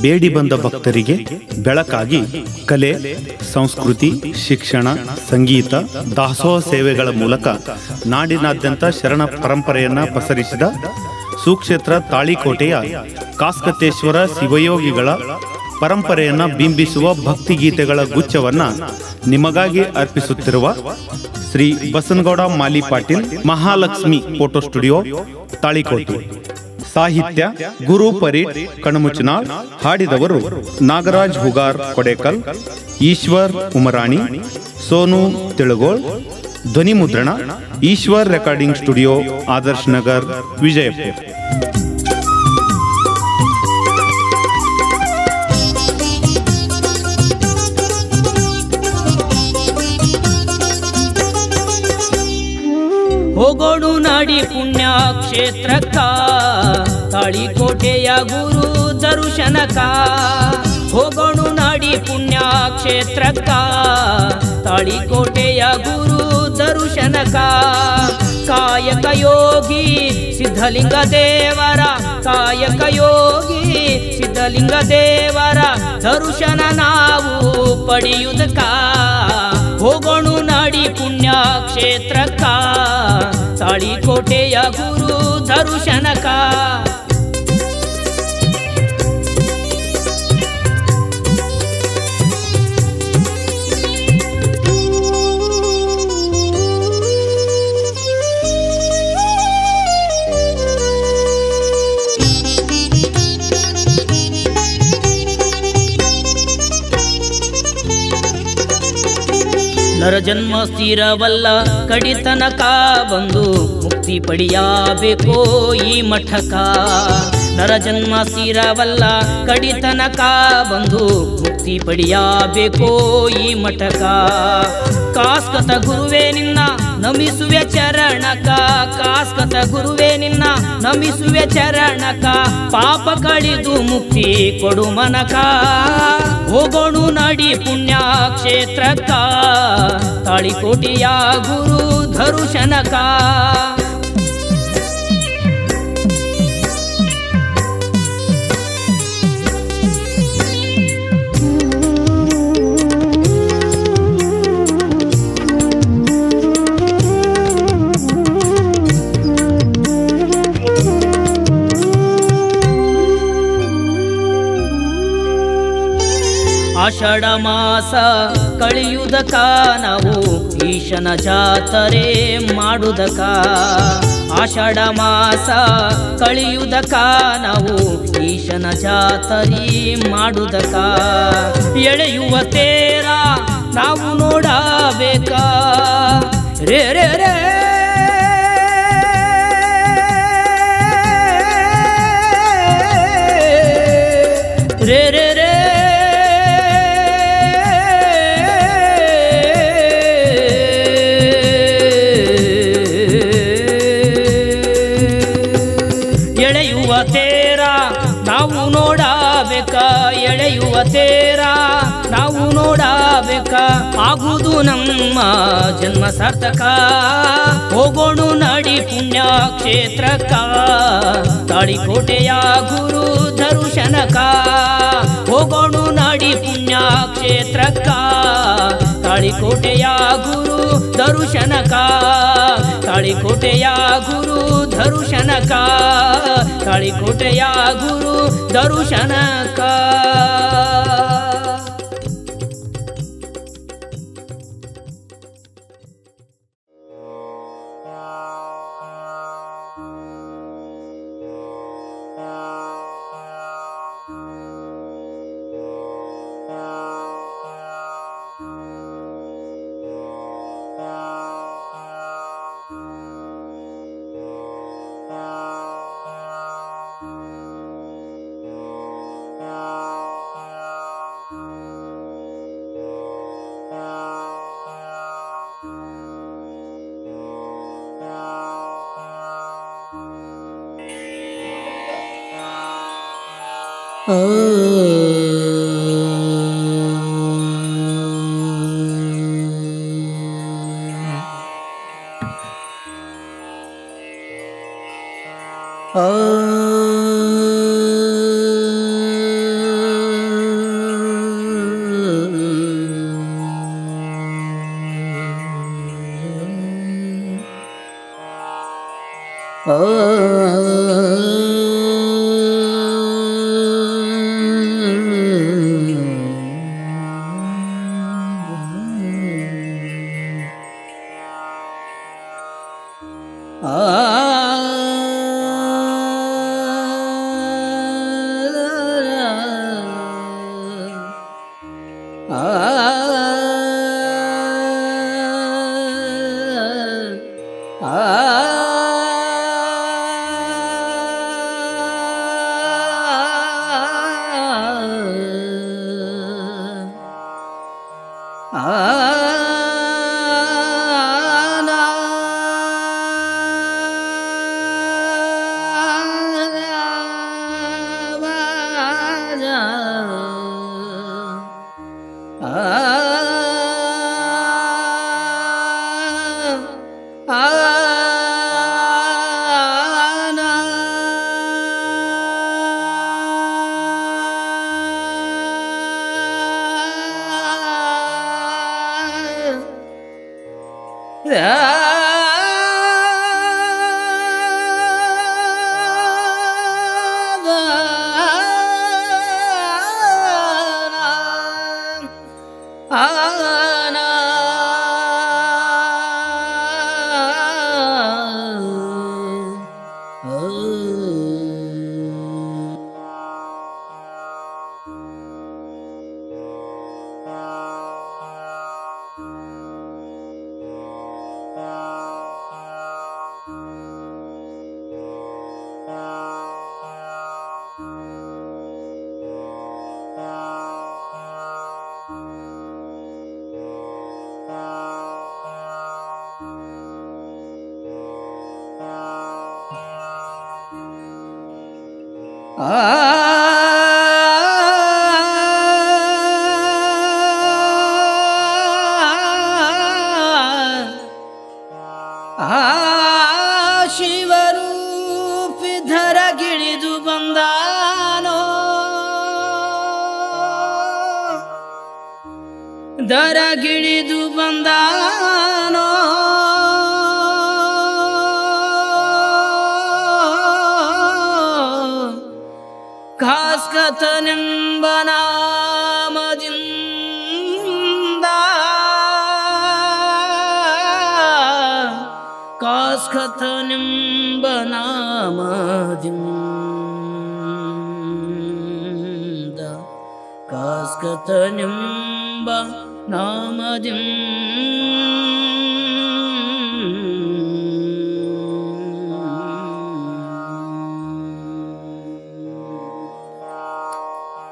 ಬೇಡಿ ಬಂದ ಭಕ್ತರಿಗೆ ಬೆಳಕಾಗಿ ಕಲೆ ಸಂಸ್ಕೃತಿ ಶಿಕ್ಷಣ ಸಂಗೀತ ದಾಸೋಹ ಸೇವೆಗಳ ಮೂಲಕ ನಾಡಿನಾದ್ಯಂತ ಶರಣ ಪರಂಪರೆಯನ್ನ ಪಸರಿಸಿದ ಸುಕ್ಷೇತ್ರ ತಾಳಿಕೋಟೆಯ ಕಾಸ್ಕತೇಶ್ವರ ಶಿವಯೋಗಿಗಳ ಪರಂಪರೆಯನ್ನ ಬಿಂಬಿಸುವ ಭಕ್ತಿಗೀತೆಗಳ ಗುಚ್ಛವನ್ನ ನಿಮಗಾಗಿ ಅರ್ಪಿಸುತ್ತಿರುವ ಶ್ರೀ ಬಸನಗೌಡ ಮಾಲಿ ಪಾಟೀಲ್ ಮಹಾಲಕ್ಷ್ಮಿ ಫೋಟೋ ಸ್ಟುಡಿಯೋ ತಾಳಿಕೋಟೆ ಸಾಹಿತ್ಯ ಗುರು ಪರೀಟ್ ಕಣಮುಚನಾಳ್ ಹಾಡಿದವರು ನಾಗರಾಜ್ ಹುಗಾರ್ ಕೊಡೇಕಲ್ ಈಶ್ವರ್ ಉಮರಾಣಿ ಸೋನು ತಿಳುಗೋಳ್ ಧ್ವನಿ ಮುದ್ರಣ ಈಶ್ವರ್ ರೆಕಾರ್ಡಿಂಗ್ ಸ್ಟುಡಿಯೋ ಆದರ್ಶ್ ನಗರ್ ವಿಜಯಪುರ ಹೋಗೋಡು ನಾಡಿ ಪುಣ್ಯ ಕ್ಷೇತ್ರಕ್ಕ ತಾಳಿಕೋಟೆಯ ಗುರು ದರ್ಶನಕ ಹೋಗೋಡು ನಾಡಿ ಪುಣ್ಯ ಕ್ಷೇತ್ರಕ್ಕ ತಾಳಿಕೋಟೆಯ ಗುರು ದರ್ಶನಕ ಕಾಯಕ ಯೋಗಿ ಸಿದ್ಧಲಿಂಗ ದೇವರ ಕಾಯಕ ಯೋಗಿ ಸಿದ್ಧಲಿಂಗ ದೇವರ ದರ್ಶನ ನಾವು ಪಡೆಯುವುದಕ್ಕ ಹೋಗೋಣು ನಾಡಿ ಪುಣ್ಯ ಕ್ಷೇತ್ರಕ್ಕ ತಾಳಿಕೋಟೆಯ ಗುರು ದರ್ಶನಕ ನರಜನ್ಮ ಸ್ಥಿರವಲ್ಲ ಕಡಿತನಕ ಬಂದು ಮುಕ್ತಿ ಪಡೆಯಬೇಕೋ ಈ ಮಠಕ ನರಜನ್ಮ ಸ್ಥಿರವಲ್ಲ ಕಡಿತನಕ ಬಂದು ಮುಕ್ತಿ ಪಡೆಯಬೇಕೋ ಈ ಮಠಕ ಕಾಸ್ಕತ ಗುರುವೇ ನಿನ್ನ ನಮಿಸುವೆ ಚರಣಕ ಕಾಸ್ಕತ ಗುರುವೇ ನಿನ್ನ ನಮಿಸುವೆ ಚರಣಕ ಪಾಪ ಕಳಿದು ಮುಕ್ತಿ ಕೊಡು ಮನಕ ಹೋಗೋಣು ನಾಡಿ ಪುಣ್ಯ ಕ್ಷೇತ್ರಕ್ಕ ತಾಳಿಕೋಟೆಯ ಗುರು ದರ್ಶನಕ ಆಷಾಢ ಮಾಸ ಕಳೆಯುವುದಕ ನಾವು ಈಶನ ಜಾತರೆ ಮಾಡುವುದಕ ಆಷಾಢ ಮಾಸ ಕಳೆಯುವುದಕ ನಾವು ಈಶನ ಜಾತರಿ ಮಾಡುವುದಕ ಎಳೆಯುವ ತೇರ ನಾವು ನೋಡಬೇಕ ರೇ ರೇ ರೇ ರೇ ರೇ ರೇ ಎಳೆಯುವ ತೇರ ನಾವು ನೋಡಬೇಕ ಎಳೆಯುವ ತೇರ ನಾವು ನೋಡಬೇಕ ಆಗುವುದು ನಮ್ಮ ಜನ್ಮ ಸಾರ್ಥಕ ಹೋಗೋಣು ನಾಡಿ ಪುಣ್ಯ ಕ್ಷೇತ್ರಕ್ಕ ತಾಳಿಕೋಟೆಯ ಗುರು ದರ್ಶನಕ ಹೋಗೋಣು ನಾಡಿ ಪುಣ್ಯ ಕ್ಷೇತ್ರಕ್ಕ ತಾಳಿಕೋಟೆಯ ಗುರು ದರ್ಶನಕ ತಾಳಿಕೋಟೆಯ ಗುರು ದರ್ಶನಕ ತಾಳಿಕೋಟೆಯ ಗುರು ದರ್ಶನಕ ಆ ಆ ಶಿವರೂಪಿ ಧರಗಿಳಿದು ಬಂದಾನೋ ದರಗಿಳಿದು ಬಂದಾನೋ ಕಾಸ್ಕತನೆಂಬ ನಾಮದಿಂದ ಕಾಸ್ಕತನೆಂಬ ನಾಮದಿಂದ ಕಾಸ್ಕತನೆಂಬ ನಾಮದಿಂದ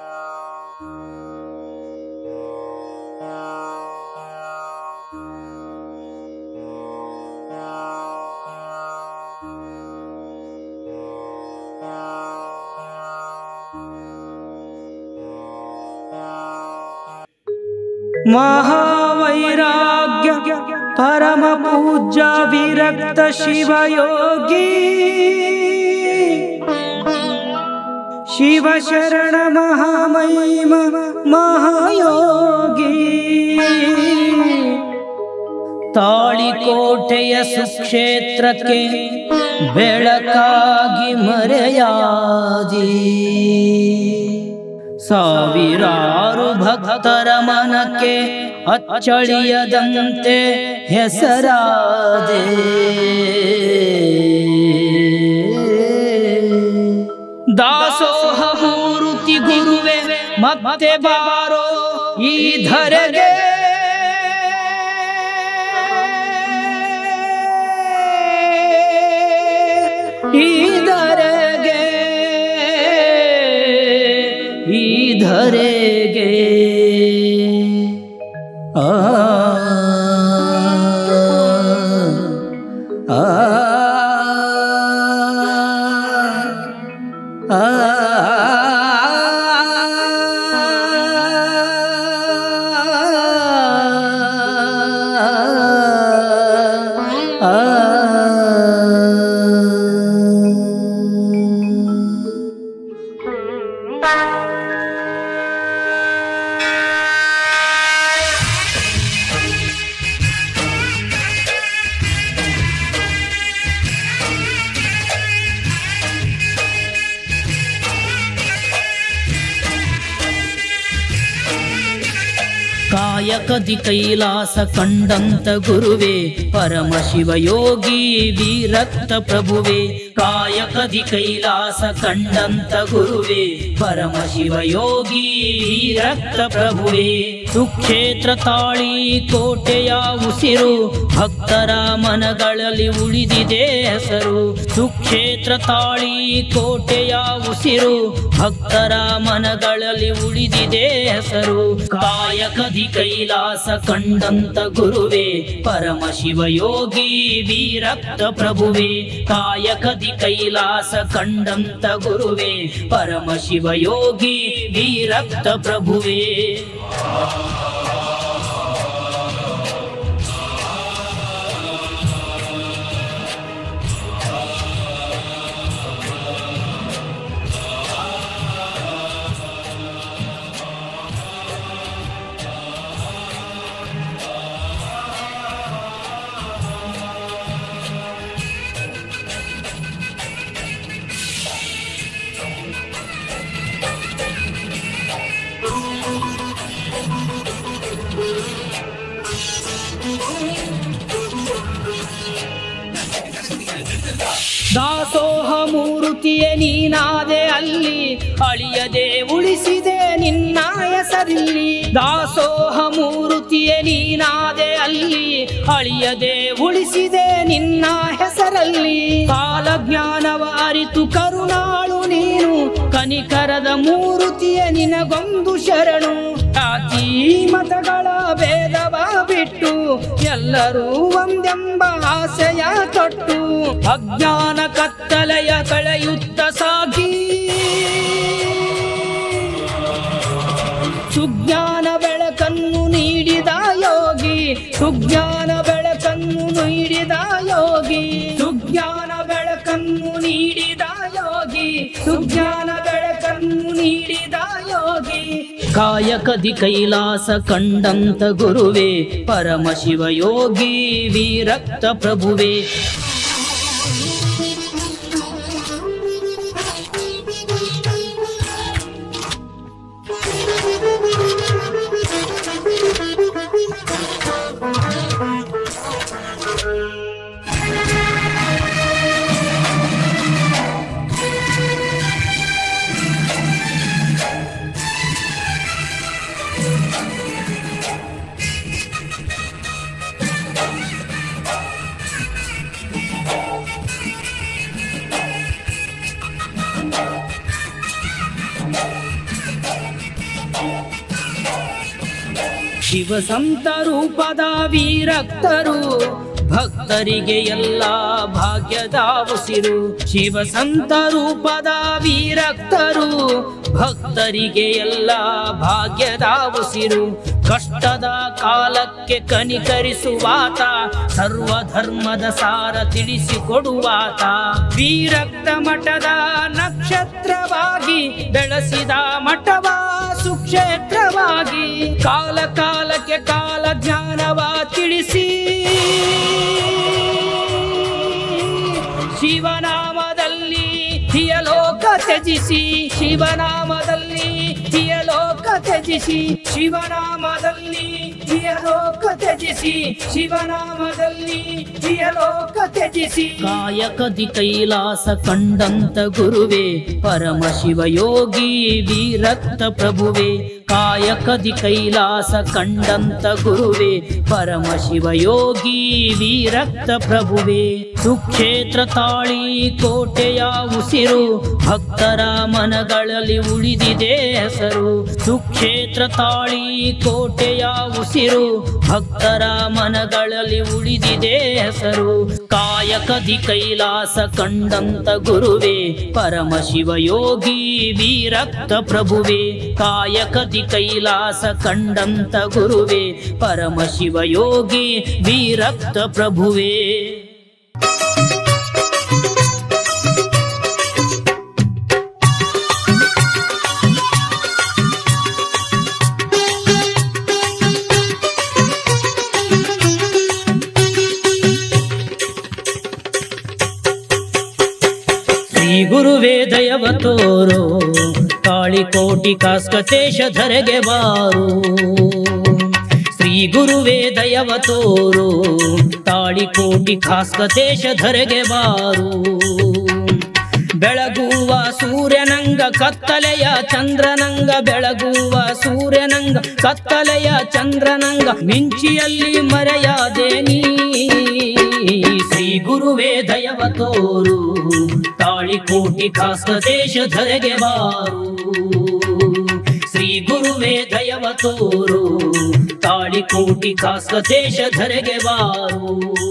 ಮಹಾವೈರಾಗ್ಯ ಪರಮ ಪೂಜ್ಯ ವಿರಕ್ತ ಶಿವಯೋಗಿ ಶಿವಶರಣ ಮಹಾಮಹಿಮ ಮಹಾಯೋಗಿ ತಾಳಿಕೋಟೆಯ ಸುಕ್ಷೇತ್ರಕ್ಕೆ ಬೆಳಕಾಗಿ ಮರೆಯಾದಿ ಸಾವಿರಾರು ಭಕ್ತರ ಮನಕ್ಕೆ ಅಚ್ಚಳಿಯದಂತೆ ಹೆಸರಾದೆ ದಾಸೋಹ ಮೂರುತಿ ಗುರುವೆ ಮತ್ತೆ ಬಾರೋ ಈ ಧರೆಗೆ ಈ ಧರೆಗೆ ಈ ಧರೆಗೆ ಆ ಆ ಕಾಯಕದಿ ಕೈಲಾಸ ಕಂಡಂತ ಗುರುವೇ ಪರಮ ಶಿವಯೋಗಿ ವಿರಕ್ತ ಪ್ರಭುವೇ ಕಾಯಕದಿ ಕೈಲಾಸ ಕಂಡಂತ ಗುರುವೇ ಪರಮ ಶಿವಯೋಗಿ ವಿರಕ್ತ ಪ್ರಭುವೇ ಸುಕ್ಷೇತ್ರ ತಾಳಿ ಕೋಟೆಯ ಉಸಿರು ಭಕ್ತರ ಮನಗಳಲ್ಲಿ ಉಳಿದಿದೆ ಹೆಸರು ಸುಕ್ಷೇತ್ರ ತಾಳಿ ಕೋಟೆಯ ಉಸಿರು ಭಕ್ತರ ಮನಗಳಲ್ಲಿ ಉಳಿದಿದೆ ಹೆಸರು ಕಾಯಕದಿ ಕೈಲಾಸ ಕಂಡಂತ ಗುರುವೇ ಪರಮ ಶಿವಯೋಗಿ ವಿರಕ್ತ ಪ್ರಭುವೇ ಕಾಯಕದಿ ಕೈಲಾಸ ಕಂಡಂತ ಗುರುವೇ ಪರಮ ಶಿವಯೋಗಿ ವಿರಕ್ತ ಪ್ರಭುವೇ ದಾಸೋಹ ಮೂರುತಿಯೇ ನೀನಾದೆ ಅಲ್ಲಿ ಅಳಿಯದೆ ಉಳಿಸಿದೆ ನಿನ್ನ ಹೆಸರಿಲ್ಲಿ ದಾಸೋಹ ಮೂರುತಿಯೇ ನೀನಾದೆ ಅಲ್ಲಿ ಅಳಿಯದೆ ಉಳಿಸಿದೆ ನಿನ್ನ ಹೆಸರಲ್ಲಿ ಕಾಲಜ್ಞಾನವ ಅರಿತು ಕರುಣಾಳು ನೀನು ಕನಿಕರದ ಮೂರುತಿಯ ನಿನಗೊಂದು ಶರಣು ಜಾತಿ ಮತಗಳ ಭೇದವ ಬಿಟ್ಟು ಎಲ್ಲರೂ ಒಂದೆಂಬ ಆಸೆಯ ತೊಟ್ಟು ಅಜ್ಞಾನ ಕತ್ತಲೆಯ ಕಳೆಯುತ್ತ ಸಾಗಿ ಸುಜ್ಞಾನ ಬೆಳಕನ್ನು ನೀಡಿದ ಯೋಗಿ ಸುಜ್ಞಾನ ಬೆಳಕನ್ನು ನೀಡಿದ ಯೋಗಿ ಸುಜ್ಞಾನ ಬೆಳಕನ್ನು ನೀಡಿದ ಯೋಗಿ ಸುಜ್ಞಾನ ಬೆಳಕನ್ನು ನೀಡಿದ ಯೋಗಿ ಕಾಯಕದಿ ಕೈಲಾಸ ಕಂಡಂತ ಗುರುವೇ ಪರಮ ಶಿವಯೋಗಿ ವಿರಕ್ತ ಪ್ರಭುವೇ ಶಿವಸಂತ ರೂಪದ ವೀರಕ್ತರು ಭಕ್ತರಿಗೆ ಎಲ್ಲ ಭಾಗ್ಯದ ಉಸಿರು ಶಿವಸಂತ ರೂಪದ ವೀರಕ್ತರು ಭಕ್ತರಿಗೆ ಎಲ್ಲ ಭಾಗ್ಯದ ಉಸಿರು ಕಷ್ಟದ ಕಾಲಕ್ಕೆ ಕನಿಕರಿಸುವಾತ ಸರ್ವಧರ್ಮದ ಸಾರ ತಿಳಿಸಿಕೊಡುವಾತ ವೀರಕ್ತ ಮಠದ ನಕ್ಷತ್ರವಾಗಿ ಬೆಳೆಸಿದ ಮಠವ ಸುಕ್ಷೇತ್ರವಾಗಿ ಕಾಲ ಕಾಲಕ್ಕೆ ಕಾಲ ಜ್ಞಾನವ ತಿಳಿಸಿ ಶಿವನಾಮದಲ್ಲಿ ಹಿಯಲೋಕ ತ್ಯಜಿಸಿ ಶಿವನಾಮದಲ್ಲಿ ಹಿಯಲೋಕ ತ್ಯಜಿಸಿ ಶಿವನಾಮದಲ್ಲಿ ಹಿಯಲೋಕ ತ್ಯಜಿಸಿ ಶಿವನಾಮದಲ್ಲಿ ಹಿಯಲೋಕ ತ್ಯಜಿಸಿ ಕಾಯಕದಿ ಕೈಲಾಸ ಕಂಡಂತ ಗುರುವೇ ಪರಮ ಶಿವಯೋಗಿ ವಿರಕ್ತ ಪ್ರಭುವೇ ಕಾಯಕದಿ ಕೈಲಾಸ ಕಂಡಂತ ಗುರುವೇ ಪರಮ ಶಿವಯೋಗಿ ವಿರಕ್ತ ಪ್ರಭುವೇ ಸುಕ್ಷೇತ್ರ ತಾಳಿ ಕೋಟೆಯ ಉಸಿರು ಭಕ್ತರ ಮನಗಳಲ್ಲಿ ಉಳಿದಿದೆ ಹೆಸರು ಸುಕ್ಷೇತ್ರ ತಾಳಿ ಕೋಟೆಯ ಉಸಿರು ಭಕ್ತರ ಮನಗಳಲ್ಲಿ ಉಳಿದಿದೆ ಹೆಸರು ಕಾಯಕದಿ ಕೈಲಾಸ ಕಂಡಂತ ಗುರುವೇ ಪರಮ ಶಿವಯೋಗಿ ವಿರಕ್ತ ಪ್ರಭುವೇ ಕಾಯಕದಿ ಕೈಲಾಸ ಕಂಡಂತ ಗುರುವೇ ಪರಮ ಶಿವಯೋಗಿ ವಿರಕ್ತ ಪ್ರಭುವೇ ಶ್ರೀ ಗುರುವೇ ದಯವ ತೋರೋ ಕಾಳಿ ಕೋಟಿ ಕಾಸ್ಕತೇಶ ಧರೆಗೆ ಬಾರು ಗುರುವೇ ದಯವ ತೋರು ತಾಳಿಕೋಟಿ ಖಾಸ್ಕತೇಶ ಧರೆಗೆ ಬಾರು ಬೆಳಗುವ ಸೂರ್ಯನಂಗ ಕತ್ತಲೆಯ ಚಂದ್ರನಂಗ ಬೆಳಗುವ ಸೂರ್ಯನಂಗ ಕತ್ತಲೆಯ ಚಂದ್ರನಂಗ ಮಿಂಚಿಯಲ್ಲಿ ಮರೆಯಾದೆ ನೀ ಶ್ರೀ ಗುರುವೇ ದಯವ ತೋರು ತಾಳಿಕೋಟಿ ಖಾಸ್ಕತೇಶ ಧರೆಗೆ ಬಾರು ಶ್ರೀ ಗುರುವೇ ದಯವ ತೋರು ತಾಳಿಕೋಟಿ ಖಾಸ್ಕತೇಶ ಧರೆಗೆ ಬಾರು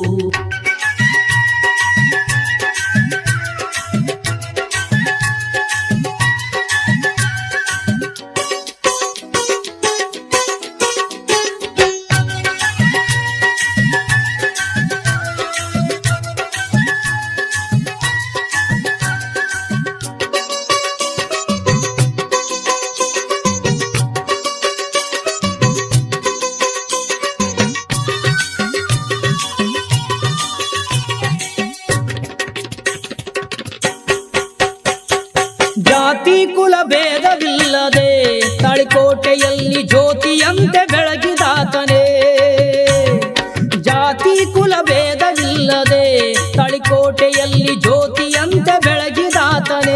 ಜಾತಿ ಕುಲ ಭೇದವಿಲ್ಲದೆ ತಳಿಕೋಟೆಯಲ್ಲಿ ಜ್ಯೋತಿಯಂತೆ ಬೆಳಗಿದಾತನೇ ಜಾತಿ ಕುಲ ಭೇದವಿಲ್ಲದೆ ತಳಿಕೋಟೆಯಲ್ಲಿ ಜ್ಯೋತಿಯಂತೆ ಬೆಳಗಿದಾತನೇ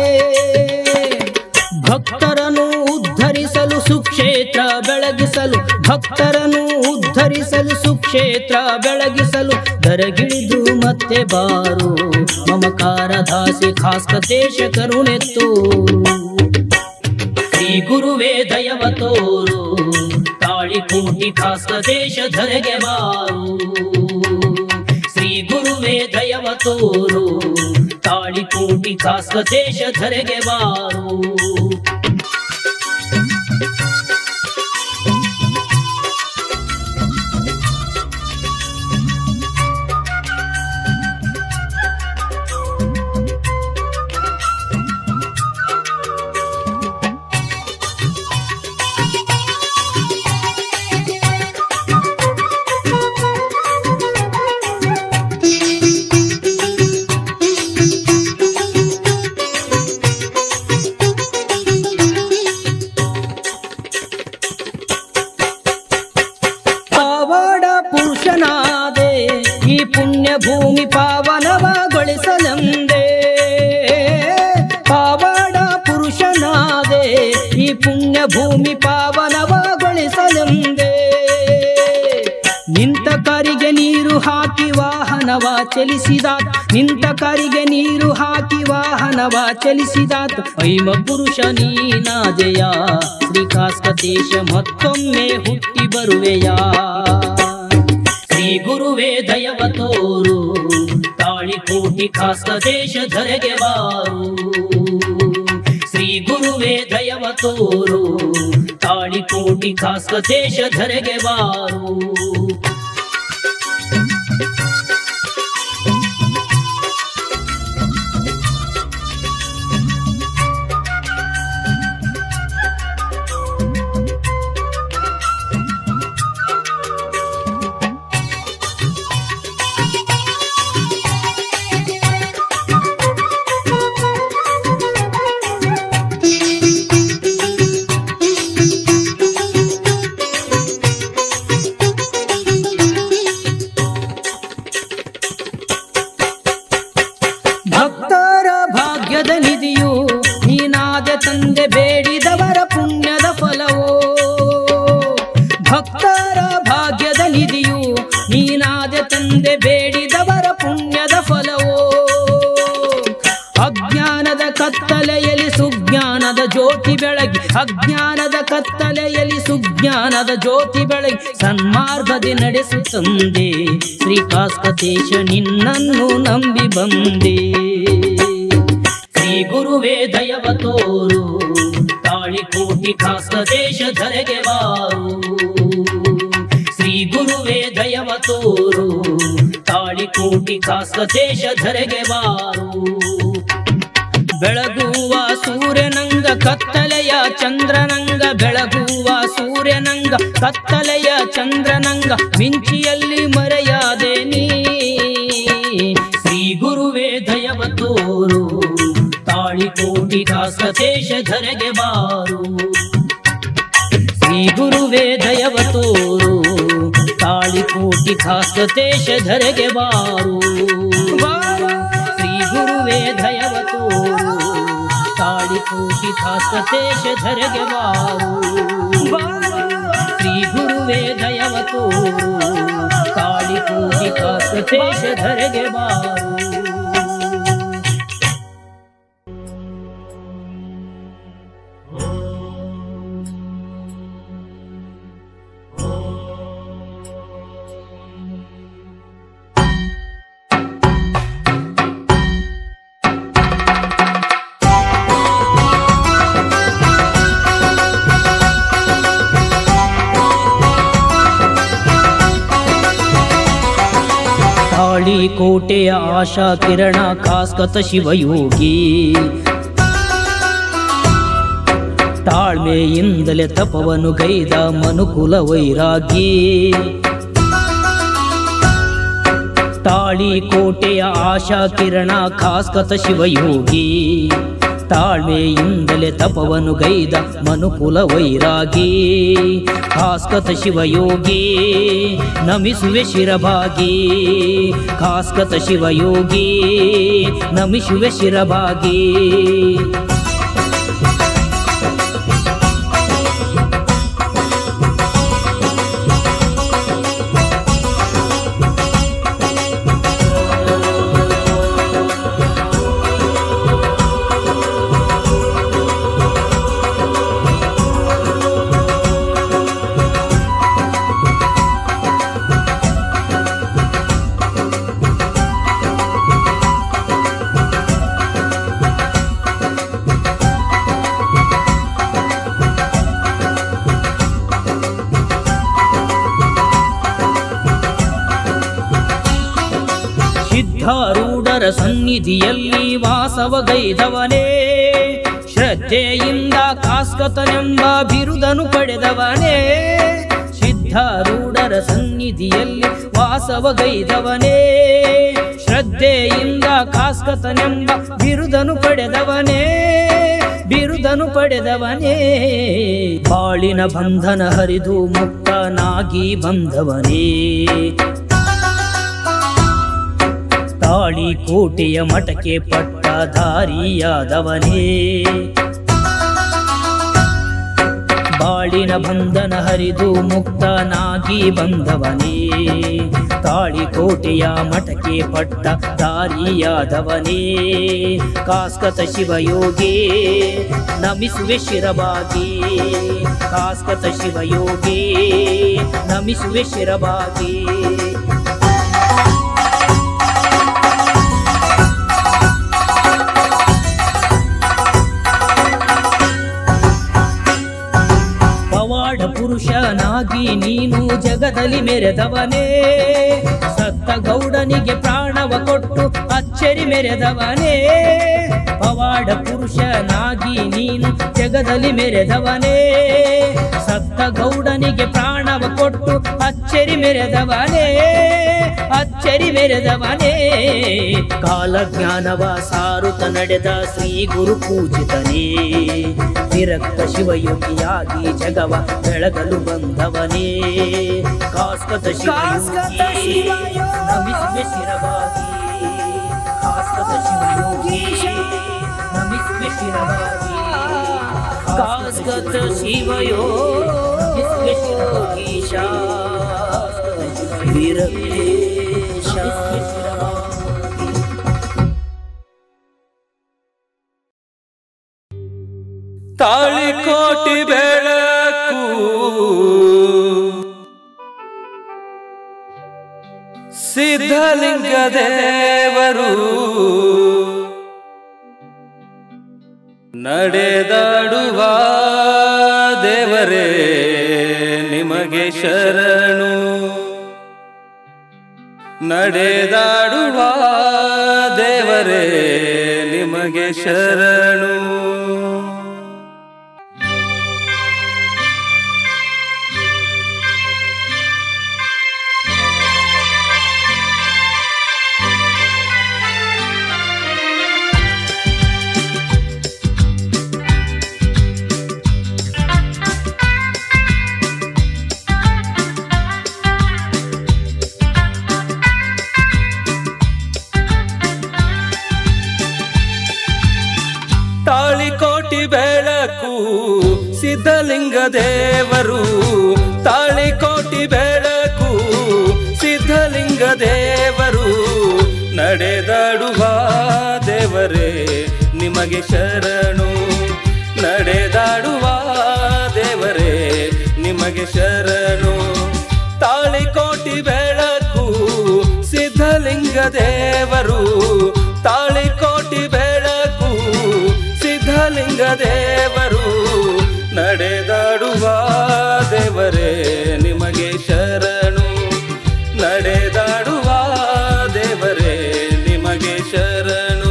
ಭಕ್ತರನ್ನು ಉದ್ಧರಿಸಲು ಸುಕ್ಷೇತ್ರ ಬೆಳಗಿಸಲು ಭಕ್ತರನ್ನು ಉದ್ಧರಿಸಲು ಸುಕ್ಷೇತ್ರ ಬೆಳಗಿಸಲು ದರಗಿಳಿದು ಮತ್ತೆ ಬಾರು ಮಮಕಾರ ದಾಸಿ ಖಾಸ್ಕತೇಶ ಕರುಣೆತ್ತು ಶ್ರೀ ಗುರುವೇ ದಯವ ತೋರು ತಾಳಿಕೋಟಿ ಖಾಸ್ಕತೇಶ ಧರೆಗೆ ಬಾರು ಶ್ರೀ ಗುರುವೇ ದಯವ ತೋರು ತಾಳಿಕೋಟಿ ಖಾಸ್ಕತೇಶ ಧರೆಗೆ ಬಾರು ಪಾವಡ ಪುರುಷನಾದೆ ಈ ಪುಣ್ಯ ಭೂಮಿ ಪಾವನವಗೊಳಿಸಲೆಂದೇ ಪಾವಡ ಪುರುಷನಾದೆ ಈ ಪುಣ್ಯ ಭೂಮಿ ಪಾವನವಗೊಳಿಸಲೆಂದೇ ನಿಂತ ಕರಿಗೆ ನೀರು ಹಾಕಿ ವಾಹನವ ಚಲಿಸಿದಾತ ನಿಂತ ಕರಿಗೆ ನೀರು ಹಾಕಿ ವಾಹನವ ಚಲಿಸಿದಾತ ಐಮ ಪುರುಷ ನೀನಾದೆಯ ಶ್ರೀಕಾಸ್ಕತೇಶ ಮತ್ತೊಮ್ಮೆ ಹುಟ್ಟಿ ಬರುವೆಯಾ ಶ್ರೀ ಗುರುವೇ ದಯವ ತೋರು ತಾಳಿಕೋಟಿ ಖಾಸ್ಕತೇಶ ಧರೆಗೆ ಬಾರು ಶ್ರೀ ಗುರುವೇ ದಯವ ತೋರು ತಾಳಿಕೋಟಿ ಖಾಸ್ಕತೇಶ ಧರೆಗೆ ಬಾರು ಭಕ್ತರ ಭಾಗ್ಯದ ನಿಧಿಯು ನೀನಾದ ತಂದೆ ಬೇಡಿದವರ ಪುಣ್ಯದ ಫಲವೋ ಭಕ್ತರ ಭಾಗ್ಯದ ನಿಧಿಯು ನೀನಾದ ತಂದೆ ಬೇಡಿದವರ ಪುಣ್ಯದ ಫಲವೋ ಅಜ್ಞಾನದ ಕತ್ತಲೆಯಲ್ಲಿ ಸುಜ್ಞಾನದ ಜ್ಯೋತಿ ಬೆಳಗಿ ಅಜ್ಞಾನದ ಕತ್ತಲೆಯಲ್ಲಿ ಸುಜ್ಞಾನದ ಜ್ಯೋತಿ ಬೆಳಗಿ ಸನ್ಮಾರ್ಗದಿ ನಡೆಸುತ್ತಂದೆ ಶ್ರೀಕಾಸ್ಕತೇಶ ನಿನ್ನನ್ನು ನಂಬಿ ಬಂದೆ ಶ್ರೀ ಗುರುವೇ ದಯವ ತೋರು ತಾಳಿಕೋಟಿ ಕಾಸ್ಕತೇಶ ಧರೆಗೆ ಬಾರು ಶ್ರೀ ಗುರುವೇ ದಯವ ತೋರು ತಾಳಿಕೋಟಿ ಕಾಸ್ಕತೇಶ ಧರೆಗೆ ಬಾರು ಬೆಳಗುವ ಸೂರ್ಯನಂಗ ಕತ್ತಲೆಯ ಚಂದ್ರನಂಗ ಬೆಳಗುವ ಸೂರ್ಯನಂಗ ಕತ್ತಲೆಯ ಚಂದ್ರನಂಗ ಮಿಂಚಿಯಲ್ಲಿ ಮರೆಯಾದೆ ನೀ ಶ್ರೀ ಗುರುವೇ ದಯವ ತೋರು ತಾಳಿಕೋಟಿ ಕಾಸ್ಕತೇಶ ಧರೆಗೆ ಬಾರು ಶ್ರೀ ಗುರುವೇ ದಯವ ತೋರು ತಾಳಿಕೋಟಿ ಖಾಸ್ತತೇಶ ಧರೆಗೆ ಬಾರು ಶ್ರೀ ಗುರುವೇ ದಯವ ತೋರು ತಾಳಿಕೋಟಿ ಖಾಸ್ತತೇಶ ಧರೆಗೆ ಬಾರು ಶ್ರೀ ಗುರುವೇ ದಯವ ತೋರು ತಾಳಿಕೋಟಿ ಖಾಸ್ತತೇಶ ಧರೆಗೆ ಬಾರು ತಾಳಿಕೋಟೆಯ ಆಶಾ ಕಿರಣ ಕಾಸ್ಕತ ಶಿವಯೋಗಿ ತಾಳ್ಮೆಯಿಂದಲೇ ತಪವನ್ನು ಗೈದ ಮನುಕುಲ ವೈರಾಗಿ ತಾಳಿಕೋಟೆಯ ಆಶಾ ಕಿರಣ ಕಾಸ್ಕತ ಶಿವಯೋಗಿ ತಾಳ್ಮೆಯಿಂದಲೇ ತಪವನ್ನು ಗೈದ ಮನುಕುಲ ವೈರಾಗಿ ಕಾಸ್ಕತ ಶಿವಯೋಗಿ ನಮಿಸುವೆ ಶಿರಭಾಗಿ ಕಾಸ್ಕತ ಶಿವಯೋಗಿ ನಮಿಸುವೆ ಶಿರಭಾಗಿ ಸಿದ್ಧಾರೂಢರ ಸನ್ನಿಧಿಯಲ್ಲಿ ವಾಸವಗೈದವನೇ ಶ್ರದ್ಧೆಯಿಂದ ಕಾಸ್ಕತನೆಂಬ ಬಿರುದನು ಪಡೆದವನೇ ಸಿದ್ಧಾರೂಢರ ಸನ್ನಿಧಿಯಲ್ಲಿ ವಾಸವಗೈದವನೇ ಶ್ರದ್ಧೆಯಿಂದ ಕಾಸ್ಕತನೆಂಬ ಬಿರುದನು ಪಡೆದವನೇ ಬಿರುದನು ಪಡೆದವನೇ ಬಾಳಿನ ಬಂಧನ ಹರಿದು ಮುಕ್ತನಾಗಿ ಬಂದವನೇ ತಾಳಿ ಕೋಟೆಯ ಮಠಕ್ಕೆ ಪಟ್ಟಧಾರಿಯಾದವನೇ ಬಾಳಿನ ಬಂಧನ ಹರಿದು ಮುಕ್ತನಾಗಿ ಬಂದವನೇ ತಾಳಿಕೋಟೆಯ ಮಠಕ್ಕೆ ಪಟ್ಟ ದಾರಿಯಾದವನೇ ಕಾಸ್ಕತ ಶಿವಯೋಗಿ ನಮಿಸುವೆ ಶಿರಬಾಗಿ ಕಾಸ್ಕತ ಶಿವಯೋಗಿ ನಮಿಸುವೆ ಶಿರಬಾಗಿ ಪವಾಡ ಪುರುಷನಾಗಿ ನೀನು ಜಗದಲ್ಲಿ ಮೆರೆದವನೇ ಸತ್ತ ಗೌಡನಿಗೆ ಪ್ರಾಣವ ಕೊಟ್ಟು ಅಚ್ಚರಿ ಮೆರೆದವನೇ ಪವಾಡ ಪುರುಷನಾಗಿ ನೀನು ಜಗದಲ್ಲಿ ಮೆರೆದವನೇ ಸತ್ತ ಗೌಡನಿಗೆ ಪ್ರಾಣವ ಕೊಟ್ಟು ಅಚ್ಚರಿ ಮೆರೆದವನೇ ಅಚ್ಚರಿ ಮೆರೆದವನೇ ಕಾಲಜ್ಞಾನವ ಸಾರುತ್ತ ನಡೆದ ಶ್ರೀ ಗುರು ಪೂಜಿತನೇ ವಿರಕ್ತ ಶಿವಯೋಗಿಯಾಗಿ ಜಗವ ಬೆಳಗಲು ಬಂದವನೇ ಕಾಸ್ಕತ ಶಿವಯೋಗಿ ನಮಿಸುವೆ ಶಿರವಾಗಿ ಕಾಸ್ಕತ ಶಿವಯೋಗಿ ನಮಿಸುವೆ ಶಿರವಾಗಿ ಕಾಸ್ಕತ ಶಿವಯೋಗಿ ಶಿವಯೋಗೀಶ ವಿರಕ್ತೇಶ ತಾಳಿಕೋಟಿ ಬೆಳಕು ಸಿದ್ಧಲಿಂಗ ದೇವರು ನಡೆದಾಡುವ ದೇವರೇ ನಿಮಗೆ ಶರಣು ನಡೆದಾಡುವ ದೇವರೇ ನಿಮಗೆ ಶರಣು ಬೆಳಕು ಸಿದ್ಧಲಿಂಗ ದೇವರು ತಾಳಿಕೋಟಿ ಬೆಳಕು ಸಿದ್ಧಲಿಂಗ ದೇವರು ನಡೆದಾಡುವ ದೇವರೇ ನಿಮಗೆ ಶರಣು ನಡೆದಾಡುವ ದೇವರೇ ನಿಮಗೆ ಶರಣು ತಾಳಿಕೋಟಿ ಬೆಳಕು ಸಿದ್ಧಲಿಂಗ ದೇವರು ತಾಳಿಕೋಟಿ ಬೆಳಕು ಸಿದ್ಧಲಿಂಗ ದೇವರು ನಡೆದಾಡುವ ದೇವರೇ ನಿಮಗೆ ಶರಣು ನಡೆದಾಡುವ ದೇವರೇ ನಿಮಗೆ ಶರಣು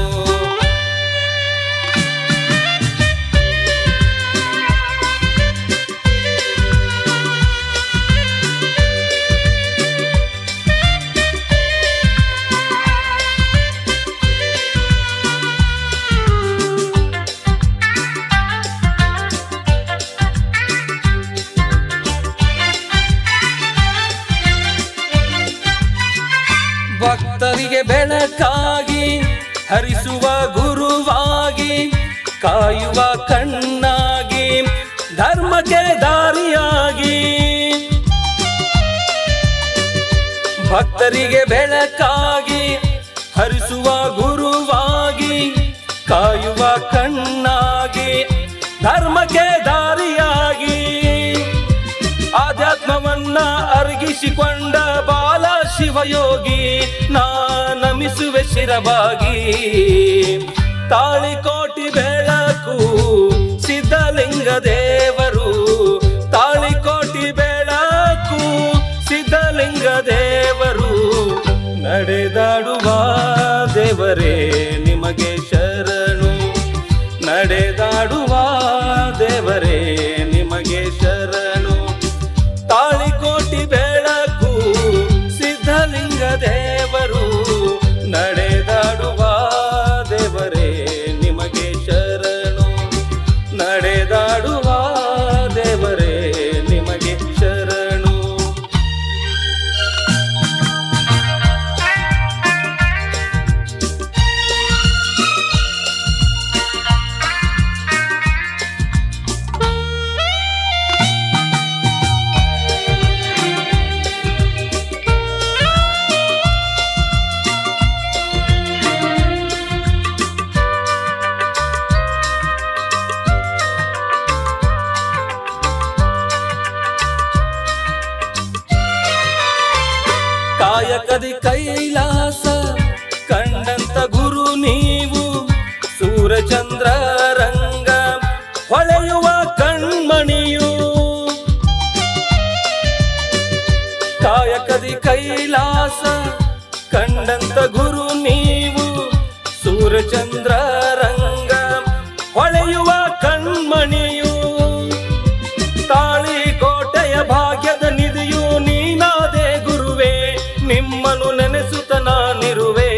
ಭಕ್ತರಿಗೆ ಬೆಳಕಾಗಿ ಹರಿಸುವ ಗುರುವಾಗಿ ಕಾಯುವ ಕಣ್ಣಾಗಿ ಧರ್ಮಕ್ಕೆ ದಾರಿಯಾಗಿ ಭಕ್ತರಿಗೆ ಬೆಳಕಾಗಿ ಹರಿಸುವ ಗುರುವಾಗಿ ಕಾಯುವ ಕಣ್ಣಾಗಿ ಧರ್ಮಕ್ಕೆ ದಾರಿಯಾಗಿ ಆಧ್ಯಾತ್ಮವನ್ನ ಅರಗಿಸಿಕೊಂಡ ಬಾಲ ಶಿವಯೋಗಿ ನಾ ನಮಿಸುವೆ ಶಿರವಾಗಿ ತಾಳಿಕೋಟಿ ಬೆಳಕು ಸಿದ್ಧಲಿಂಗ ದೇವರು ತಾಳಿಕೋಟಿ ಬೆಳಕು ಸಿದ್ಧಲಿಂಗ ದೇವರು ನಡೆದಾಡುವ ದೇವರೇ ನಿಮಗೆ ಶರಣು ನಡೆದಾಡುವ ದೇವರೇ ನಿಮಗೆ ಶರಣು ತಾಳಿಕೋಟಿ ಬೆಳಕು ಸಿದ್ಧಲಿಂಗ ದೇವರು ನಡೆದಾಡುವ ದೇವರೇ ನಿಮಗೆ ಶರಣು ನಡೆದಾಡುವ ದೇವರೇ ನಿಮಗೆ ಶರಣು ಕಾಯಕದಿ ಕೈಲಾಸ ಕಂಡಂತ ಗುರು ನೀವು ಸೂರಚಂದ್ರ ರಂಗ ಹೊಳೆಯುವ ಕಣ್ಮಣಿಯು ಕಾಯಕದಿ ಕೈಲಾಸ ಕಂಡಂತ ಗುರು ನೀವು ಸೂರಚಂದ್ರ ರಂಗ ಹೊಳೆಯುವ ಕಣ್ಮಣಿಯು ತಾಳಿ ಕೋಟೆಯ ಭಾಗ್ಯದ ನಿಧಿಯು ನೀನಾದೆ ಗುರುವೇ ನಿಮ್ಮನ್ನು ನೆನೆಸುತ್ತ ನಾನಿರುವೆ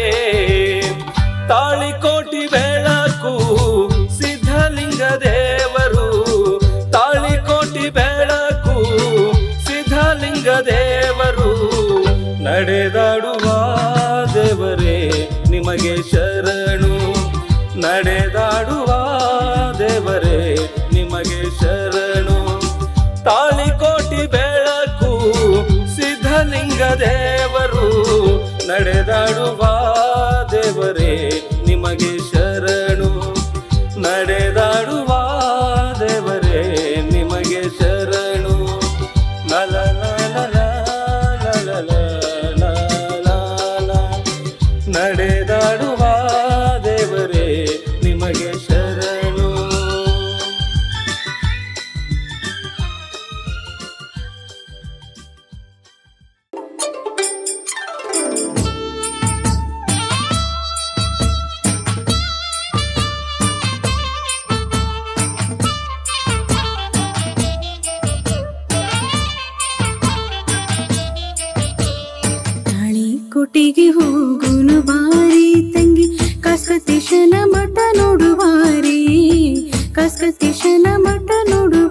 ತಾಳಿಕೋಟಿ ಬೆಳಕು ಸಿದ್ಧಲಿಂಗ ದೇವರು ತಾಳಿಕೋಟಿ ಬೆಳಕು ಸಿದ್ಧಲಿಂಗ ದೇವರು ನಡೆದಾಡುವ ದೇವರೇ ನಿಮಗೆ ಶರಣು ನಡೆದಾಡುವ ದೇವರೇ ನಿಮಗೆ ಶರಣು ತಾಳಿಕೋಟಿ ಬೆಳಕು ಸಿದ್ಧಲಿಂಗ ದೇವರು ನಡೆದಾಡುವ ದೇವರೇ ನಿಮಗೆ ಶರಣು ನಡೆದಾಡುವ ದೇವರೇ ನಿಮಗೆ ಶರಣು ಲಲ ಲಲ ಲಲ ಲಲ ಲಲ ನಡೆದಾಡುವ ದೇವರೇ ನಿಮಗೆ ಶರಣು ತಾಳಿಕೋಟೆಗೆ ಹೋಗುನು ಬಾರಿ ತಂಗಿ ಕಾಸ್ಕತೇಶನ ಮಠ ನೋಡುವಾರಿ ಕಾಸ್ಕತೇಶನ ಮಠ ನೋಡುವ